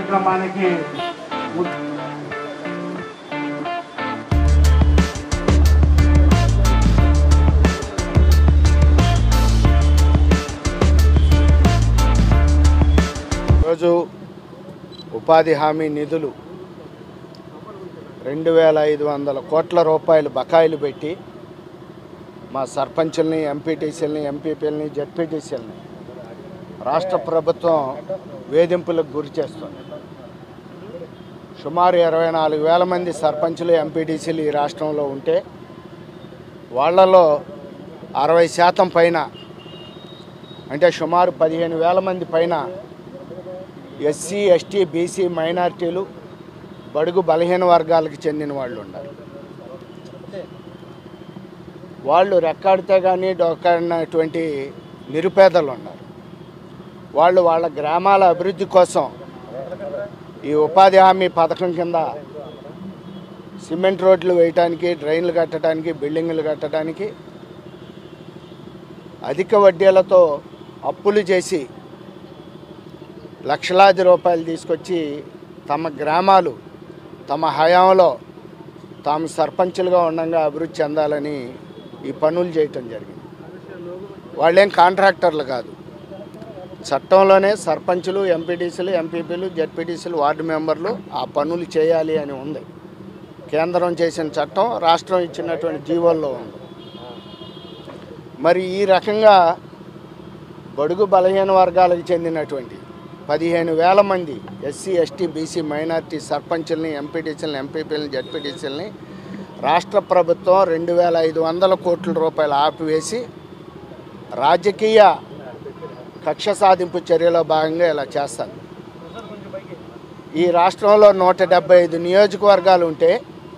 కార్యక్రమానికి ము- ఈరోజు ఉపాధి హామీ నిధులు రెండు వేల ఐదు వందల కోట్ల రూపాయలు బకాయిలు పెట్టి మా సర్పంచుల్ని ఎంపీటీసీలని ఎంపీపీలని జడ్పీటీసీలని రాష్ట్ర ప్రభుత్వం వేధింపులకు గురి చేస్తుంది సుమారు ఇరవై నాలుగు వేల మంది సర్పంచులు ఎంపీటీసీలు ఈ రాష్ట్రంలో ఉంటే వాళ్ళలో అరవై శాతం పైన అంటే సుమారు పదిహేను వేల మంది పైన ఎస్సీ ఎస్టీ బీసీ మైనారిటీలు బడుగు బలహీన వర్గాలకు చెందిన వాళ్ళు ఉన్నారు వాళ్ళు రెక్కాడితే కానీ డొక్కాడినటువంటి నిరుపేదలు ఉన్నారు వాళ్ళు వాళ్ళ గ్రామాల అభివృద్ధి కోసం ఈ ఉపాధి హామీ పథకం కింద సిమెంట్ రోడ్లు వేయటానికి డ్రైన్లు కట్టడానికి బిల్డింగులు కట్టడానికి అధిక వడ్డీలతో అప్పులు చేసి లక్షలాది రూపాయలు తీసుకొచ్చి తమ గ్రామాలు తమ హయాంలో తాము సర్పంచులుగా ఉండగా అభివృద్ధి చెందాలని ఈ పనులు చేయటం జరిగింది వాళ్ళేం కాంట్రాక్టర్లు కాదు చట్టంలోనే సర్పంచులు ఎంపీటీసీలు ఎంపీపీలు జడ్పీటీసీలు వార్డు మెంబర్లు ఆ పనులు చేయాలి అని ఉంది కేంద్రం చేసిన చట్టం రాష్ట్రం ఇచ్చినటువంటి జీవోల్లో ఉంది మరి ఈ రకంగా బడుగు బలహీన వర్గాలకు చెందినటువంటి పదిహేను వేల మంది ఎస్సీ ఎస్టీ బీసీ మైనారిటీ సర్పంచుల్ని ఎంపీటీసీలని ఎంపీపీలని జడ్పీటీసీలని రాష్ట్ర ప్రభుత్వం రెండు వేల ఐదు వందల కోట్ల రూపాయలు ఆపివేసి రాజకీయ కక్ష సాధింపు చర్యలో భాగంగా ఇలా చేస్తారు ఈ రాష్ట్రంలో నూట డెబ్బై ఐదు నియోజకవర్గాలు ఉంటే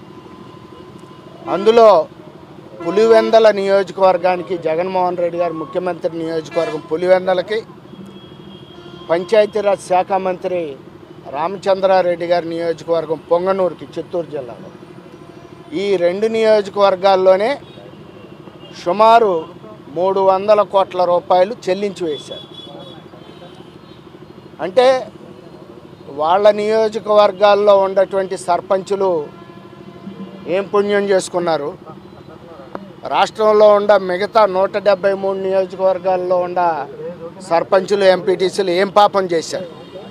అందులో పులివెందల నియోజకవర్గానికి జగన్మోహన్ రెడ్డి గారు ముఖ్యమంత్రి నియోజకవర్గం పులివెందలకి పంచాయతీరాజ్ శాఖ మంత్రి రామచంద్రారెడ్డి గారి నియోజకవర్గం పొంగనూరుకి చిత్తూరు జిల్లాలో ఈ రెండు నియోజకవర్గాల్లోనే సుమారు మూడు వందల కోట్ల రూపాయలు చెల్లించి వేశారు అంటే వాళ్ళ నియోజకవర్గాల్లో ఉన్నటువంటి సర్పంచులు ఏం పుణ్యం చేసుకున్నారు రాష్ట్రంలో ఉన్న మిగతా నూట డెబ్బై మూడు నియోజకవర్గాల్లో ఉన్న సర్పంచులు ఎంపీటీసీలు ఏం పాపం చేశారు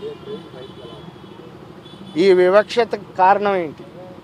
ఈ వివక్షత కారణం ఏంటి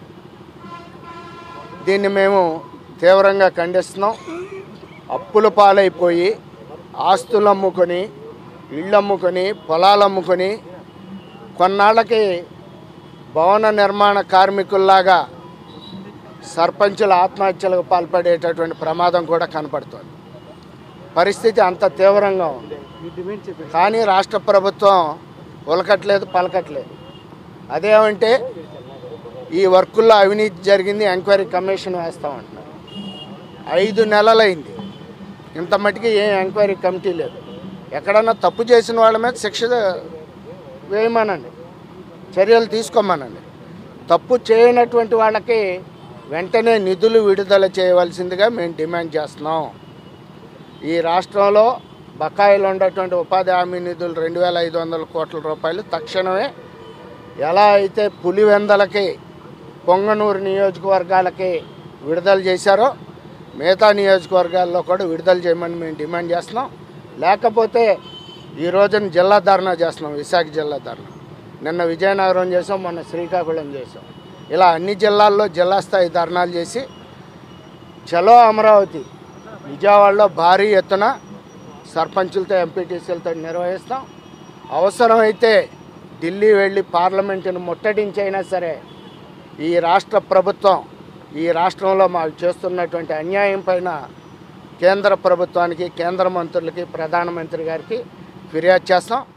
దీన్ని మేము తీవ్రంగా ఖండిస్తున్నాం అప్పుల పాలైపోయి ఆస్తులు అమ్ముకొని ఇళ్ళు అమ్ముకొని పొలాలు అమ్ముకొని కొన్నాళ్ళకి భవన నిర్మాణ కార్మికుల్లాగా సర్పంచుల ఆత్మహత్యలకు పాల్పడేటటువంటి ప్రమాదం కూడా కనపడుతోంది పరిస్థితి అంత తీవ్రంగా ఉంది కానీ రాష్ట్ర ప్రభుత్వం ఉలకట్లేదు పలకట్లేదు అదేమంటే ఈ వర్కుల్లో అవినీతి జరిగింది ఎంక్వైరీ కమిషన్ వేస్తామంటున్నారు ఐదు నెలలైంది ఇంత మటుకి ఏం ఎంక్వైరీ కమిటీ లేదు ఎక్కడన్నా తప్పు చేసిన వాళ్ళ మీద శిక్ష వేయమనండి చర్యలు తీసుకోమనండి తప్పు చేయనటువంటి వాళ్ళకి వెంటనే నిధులు విడుదల చేయవలసిందిగా మేము డిమాండ్ చేస్తున్నాం ఈ రాష్ట్రంలో బకాయిలు ఉన్నటువంటి ఉపాధి హామీ నిధులు రెండు వేల ఐదు వందల కోట్ల రూపాయలు తక్షణమే ఎలా అయితే పులివెందలకి పొంగనూరు నియోజకవర్గాలకి విడుదల చేశారో మిగతా నియోజకవర్గాల్లో కూడా విడుదల చేయమని మేము డిమాండ్ చేస్తున్నాం లేకపోతే ఈ రోజున జిల్లా ధర్నా చేస్తున్నాం విశాఖ జిల్లా ధర్నా నిన్న విజయనగరం చేసాం మొన్న శ్రీకాకుళం చేసాం ఇలా అన్ని జిల్లాల్లో జిల్లా స్థాయి ధర్నాలు చేసి చలో అమరావతి విజయవాడలో భారీ ఎత్తున సర్పంచులతో ఎంపీటీసీలతో నిర్వహిస్తాం అవసరమైతే ఢిల్లీ వెళ్ళి పార్లమెంటును ముట్టడించైనా సరే ఈ రాష్ట్ర ప్రభుత్వం ఈ రాష్ట్రంలో మాకు చేస్తున్నటువంటి అన్యాయం పైన కేంద్ర ప్రభుత్వానికి కేంద్ర మంత్రులకి ప్రధానమంత్రి గారికి ఫిర్యాదు చేస్తాం